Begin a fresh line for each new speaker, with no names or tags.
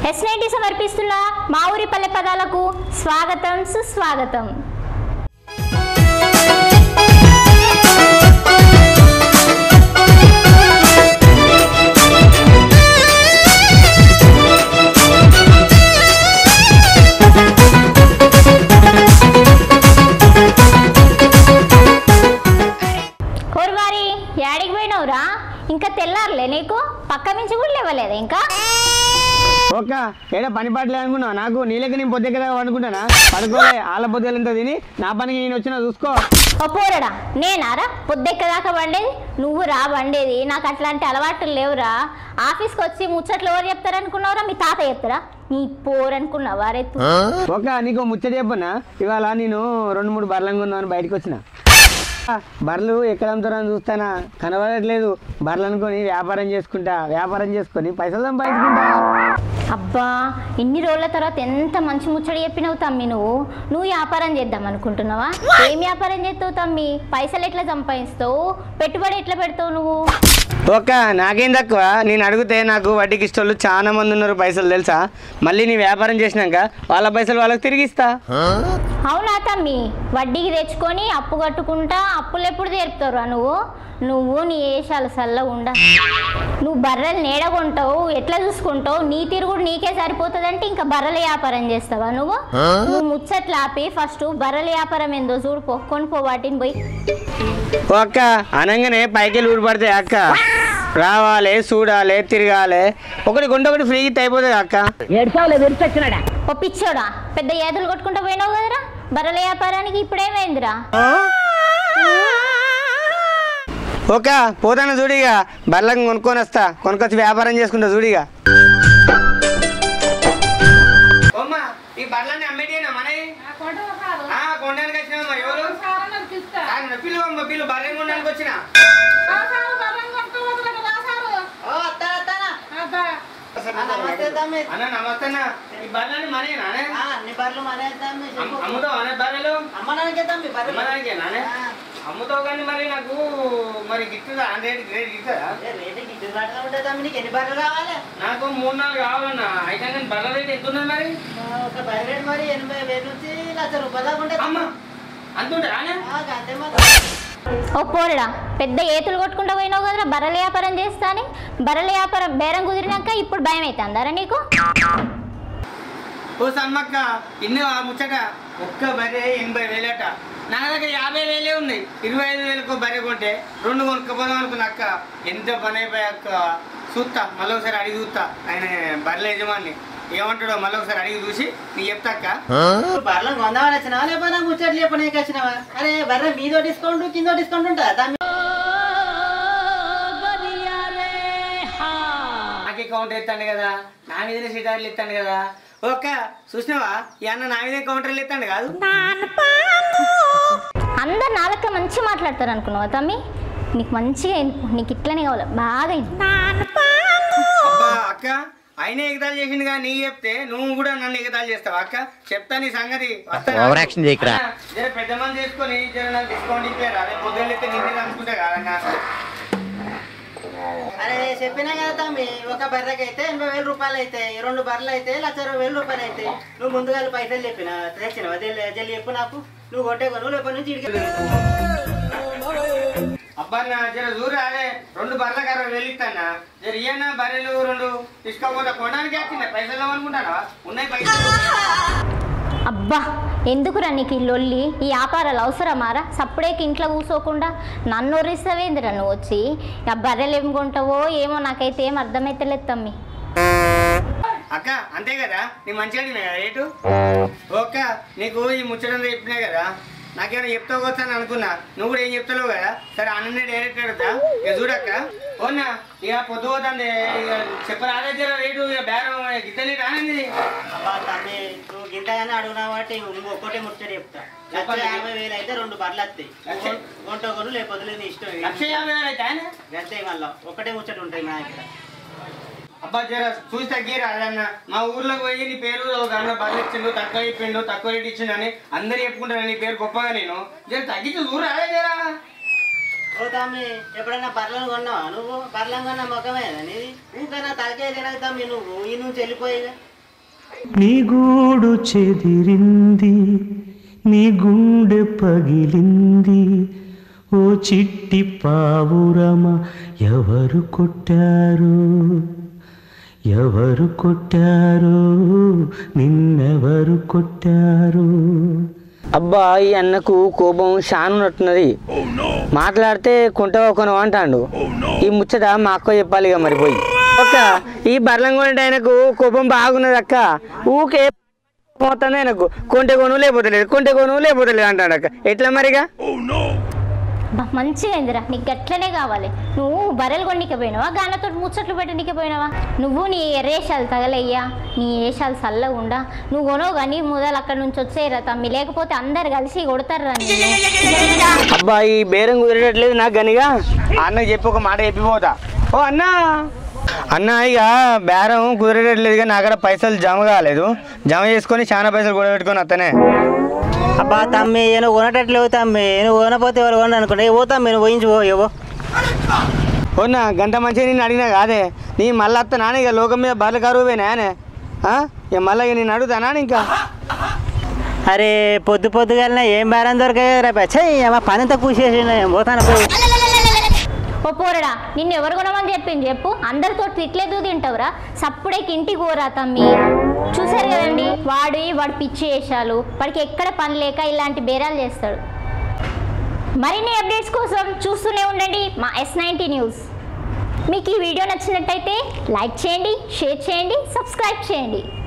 Yes ninety సమర్పిస్తున్న మా ఊరి పల్లె పదాలకు స్వాగతం సుస్వాగతం కోరువారి యాడికి పోయినవురా ఇంకా తెల్లారులే నీకు పక్క నుంచి కూడా లేవలేదా ఇంకా
ఒక్క ఏదో పని పాటలే అనుకున్నావు నాకు నీళ్ళకి నేను పొద్దు కదా అనుకుంటానా పడుకోలే వాళ్ళ పొద్దులంతా తిని నా పనికి నేను వచ్చినా చూసుకో
ఓ పోరడా నేనారా పొద్దెక్కదాకా వండేది నువ్వు రా వండేది నాకు అట్లాంటి అలవాట్లు లేవురా ఆఫీస్కి వచ్చి ముచ్చట్లు ఎవరు చెప్తారనుకున్నావురా మీ తాత చెప్తారా నీ పోరనుకున్నావా రే తు.
ఒక నీకు ముచ్చట చెప్పనా ఇవాళ నేను రెండు మూడు బర్లంగా ఉందామని బయటకు వచ్చిన ఆ, బర్రెలు ఎక్కడ అమ్ముతారని చూస్తానా కనబడట్లేదు బర్రెలు అనుకొని వ్యాపారం చేసుకుంటా వ్యాపారం చేసుకొని పైసలు సంపాదించుకుంటా
అబ్బా ఇన్ని రోజుల తర్వాత ఎంత మంచి ముచ్చట చెప్పినావు తమ్మి నువ్వు నువ్వు వ్యాపారం చేద్దాం అనుకుంటున్నావా ఏం వ్యాపారం చేస్తావు తమ్మి పైసలు ఎట్లా సంపాదిస్తావు పెట్టుబడి ఎట్లా పెడతావు నువ్వు
ఒక్క నాకేం తక్కువ నేను అడిగితే నాకు వడ్డీకి ఇష్టోళ్ళు చాలా మంది ఉన్నారు పైసలు తెలుసా మళ్ళీ నీ వ్యాపారం చేసినాక వాళ్ళ పైసలు వాళ్ళకి తిరిగిస్తా
అవునా తమ్మి వడ్డీకి తెచ్చుకొని అప్పు కట్టుకుంటా అప్పులు ఎప్పుడు తీరుతావురా నువ్వు నువ్వు నీ ఏషాలు సల్ల ఉండ నువ్వు బర్రెలు నీడగొంటావు ఎట్లా చూసుకుంటావు నీ తిరుగుడు నీకే సరిపోతుందంటే ఇంకా బర్రెల వ్యాపారం చేస్తావా నువ్వు నువ్వు ముచ్చట్లు ఆపి ఫస్ట్ బర్రెల వ్యాపారం ఏందో చూడు పో కొనుక్కో వాటిని పోయి
ఓ అక్క అనగానే పైకి ఊడిపడతాయి అక్క రావాలి చూడాలి తిరగాలి ఒకటి కొంటే ఒకటి ఫ్రీ ఇస్తే అయిపోతుంది అక్క
ఓ పిచ్చోడా పెద్ద ఏదులు కొట్టుకుంటూ పోయినావు కదరా బర్రెల వ్యాపారానికి ఇప్పుడేమైందిరా
ఓక పోతాను చూడిగా బర్లకు కొనుక్కొని వస్తా కొనుక్కొచ్చి వ్యాపారం చేసుకుంటా చూడిగా ఈ బర్లని అమ్మేటినా మనవి కొనడానికి వచ్చినామా ఎవరు పిల్లు పిల్లు బర్రెని కొనడానికి వచ్చిన అన్న నమస్తే అన్న ఈ బర్లని మనේనా అమ్ముతావు అనే బర్రెలు అమ్మడానికే నానే అమ్ముతావు కానీ మరి నాకు మరి గిట్టుదా రేట్ రేట్ గిట్టుదా
ఎన్ని బర్రెలు కావాలి
నాకు మూడు నాలుగు కావాలన్నా అయితే కానీ బర్రెల రేట్ ఎంత ఉన్నది మరి
ఒక బర్రె రేటు మరి ఎనభై వేలు నుంచి లక్ష రూపాయల దాకా ఉంటుంది
అమ్మ అంతుంటే రానే
ఆ, అంతే మరి
ఓ పోరడా పెద్ద ఏతులు కొట్టుకుంటూ పోయినావు కదరా బర్రెల వ్యాపారం చేస్తా అని బర్రెల వ్యాపారం బేరం కుదిరినాక ఇప్పుడు భయం అవుతుందారా నీకు
ఓ సమ్మక్క ఇన్ని ఆ ముచ్చట ఒక్క బర్రె ఎనభై వేలట నా దగ్గర యాభై వేలే ఉన్నాయి ఇరవై ఐదు వేలకు బర్రె కొంటే రెండు కొనుక్కపోదాం అనుకున్న అక్క ఎంత పని అయిపోయి అక్క చూస్తా మళ్ళీ ఒకసారి అడిగి చూస్తా ఆయన బర్రెల యజమాని ఏమంటాడో మళ్ళీ ఒకసారి అడిగి చూసి నీకు చెప్తా అక్క
నువ్వు బర్రెలను కొందామని వచ్చినావా లేకపోతే నాకు ముచ్చట్లు చెప్పనీకి వచ్చినావా అరే బర్రె మీదో డిస్కౌంట్ కిందో డిస్కౌంట్ ఉంటుందా దాని
నాకే కౌంటర్ ఎత్తాడు కదా నా మీదనే సిటార్లు ఎత్తాడు కదా ఓక చూసినావా ఈ అన్న నా మీదే కౌంటర్లు ఎత్తాడు కాదు
అందరు నాలక మంచి మాట్లాడతారు అనుకున్నావా తమ్మి నీకు మంచిగా వినుకో. నీకు ఇట్లనే కావాలి బాగా వినుకో.
అబ్బా అక్క ఆయన ఎగతాలు చేసిండు కానీ నీకు చెప్తే నువ్వు కూడా నన్ను ఎగతాలు చేస్తావా అక్క చెప్తా నీ సంగతి వస్తారా?
ఓవర్ యాక్షన్ చేయకురా.
అన్న, జర పెద్ద మంది చేసుకొని జర నాకు డిస్కౌంట్ ఇచ్చారు అదే పొద్దున్న అయితే నిన్నే అనుకుంటా కాదన్నా
అరే చెప్పినా కదా తమ్మి ఒక బర్రెకి అయితే ఎనభై వేల రూపాయలు అయితే రెండు బర్రెలు అయితే లక్ష ఇరవై వేల రూపాయలు అయితే నువ్వు ముందుగా పైసలు చెప్పిన తెచ్చినావా జల్లి జల్లి చెప్పు నాకు నువ్వు కొట్టే కొను లేకపోతే నుంచి ఇడికి
అబ్బా అన్న జర చూడు అదే రెండు బర్రెలకు అరవై వేలు ఇస్తానా జర ఇయ్యన్న బర్రెలు రెండు తీసుకోకపోతే కొనడానికి వచ్చింది పైసలు అనుకుంటానా ఉన్నాయి పైసలు
అబ్బా ఎందుకురా నీకు ఈ లొల్లి ఈ వ్యాపారాలు అవసరమారా సప్పుడేకి ఇంట్లో కూర్చోకుండా నన్ను ఒరిస్తావేందిరా నువ్వు వచ్చి ఆ బర్రెలు ఏం కొంటావో ఏమో నాకైతే ఏం అర్థమైతలేదు తమ్మి
అక్క అంతే కదా నీ మంచిగా అడిగినా కదా రేటు ఓకే నీకు ఈ ముచ్చటంతా చెప్పినా కదా నాకేమైనా చెప్తావు వచ్చా అని అనుకున్నా నువ్వు కూడా ఏం చెప్తావు కదా సరే అన్ననే డైరెక్ట్ అడుగుతా ఇక చూడక్క ఓనా ఇక పొద్దు పోతుంది ఇక చెప్పరాదే జర రేటు ఇక బేరం గిద్దలి రానంది
అబ్బా తమ్మి నువ్వు గింతగానే అడుగున్నావు కాబట్టి ఒక్కటే ముచ్చట చెప్తా లక్ష
చెప్పండి.
యాభై వేలు అయితే రెండు బర్రెలు వస్తాయి
లక్ష.
కొంట కొను లేకపోతే లేదు నీ ఇష్టం
లక్ష యాభై వేలు అయితే ఆయన
అంతే మళ్ళా ఒకటే ముచ్చట ఉంటాయి నా దగ్గర
అబ్బా జర చూసి తగ్గిరా అదన్న మా ఊర్లోకి పోయి నీ పేరు ఒక అన్న బదులు ఇచ్చిండు తక్కువ ఇప్పిండు తక్కువ రేట్ ఇచ్చిండు అని అందరు చెప్పుకుంటాను నీ పేరు గొప్పగా నేను జర తగ్గించు చూడు అదే జరా
ఓ తమ్మి ఎప్పుడైనా బర్రెలను కొన్నావా నువ్వు బర్రెలను కొన్న ముఖమే కదా నీది ఊకన్నా తలకే తినక తమ్మి నువ్వు ఈ నుంచి వెళ్ళిపోయి
నీ గూడు చెదిరింది నీ గుండె పగిలింది ఓ చిట్టి పావురమ ఎవరు కొట్టారు ఎవరు కొట్టారు నిన్నెవరు కొట్టారు
అబ్బా ఈ అన్నకు కోపం షానున్నట్టున్నది మాట్లాడితే కుంట కొను అంటాడు ఈ ముచ్చట మా అక్క చెప్పాలి ఇక మరి పోయి అక్క ఈ బర్లం కొనే ఆయనకు కోపం బాగున్నది అక్క ఊకే పోతుంది ఆయనకు కొంటె కొను లేకపోతే లేదు కొంటె కొను లేకపోతే లేదు అంటాడు అక్క ఎట్లా మరిగా
బా, మంచిగా అయిందిరా నీకు గట్లనే కావాలి నువ్వు బర్రెలు కొన్నికే పోయినావా గానతో ముచ్చట్లు పెట్టనీకే పోయినావా నువ్వు నీ ఎర్రేషాలు తగలయ్యా నీ ఏషాలు చల్లగా ఉండా నువ్వు కొనవు కానీ ముదలు అక్కడ నుంచి వచ్చేయరా తమ్మి లేకపోతే అందరు కలిసి కొడతారు
అబ్బా ఈ బేరం కుదిరేటట్లేదు నాకు గనిగా అన్నకి చెప్పి ఒక మాట చెప్పిపోతా ఓ అన్న అన్న ఇక బేరం కుదిరేటట్లేదు కానీ నా కాడ పైసలు జమ కాలేదు జమ చేసుకొని చాలా పైసలు కూడా పెట్టుకొని అత్తనే
అబ్బా తమ్మి నువ్వు కొనటట్లేవు తమ్మి నువ్వు కొనపోతే ఎవరు కొనరు అనుకుంటే ఏ పోతాం నువ్వు పోయించు పో ఏవో
ఓనా గంట మంచిగా నేను అడిగినా కాదే నీ మళ్ళీ అత్త నాన్న ఇక లోకం మీద బర్రెలు కరువు పోయినాయనే ఇక మళ్ళీ ఇక నేను అడుగుతానా ఇంకా
అరే పొద్దు పొద్దుగాలనే ఏం బేరం దొరకాయి రేపు చెయ్యి అమ్మ పని అంతా కూసేసి పోతాను పోయి
ఓ పోరడా నిన్ను ఎవరు కొనమని చెప్పింది చెప్పు అందరితో తిట్లేదు తింటావురా సప్పుడేకి ఇంటికి పోరా తమ్మి చూసారు కదండి వాడు వాడు పిచ్చి వేషాలు వాడికి ఎక్కడ పని లేక ఇలాంటి బేరాలు చేస్తాడు మరిన్ని అప్డేట్స్ కోసం చూస్తూనే ఉండండి మా ఎస్ నైంటీ న్యూస్ మీకు ఈ వీడియో నచ్చినట్టయితే లైక్ చేయండి షేర్ చేయండి సబ్స్క్రైబ్ చేయండి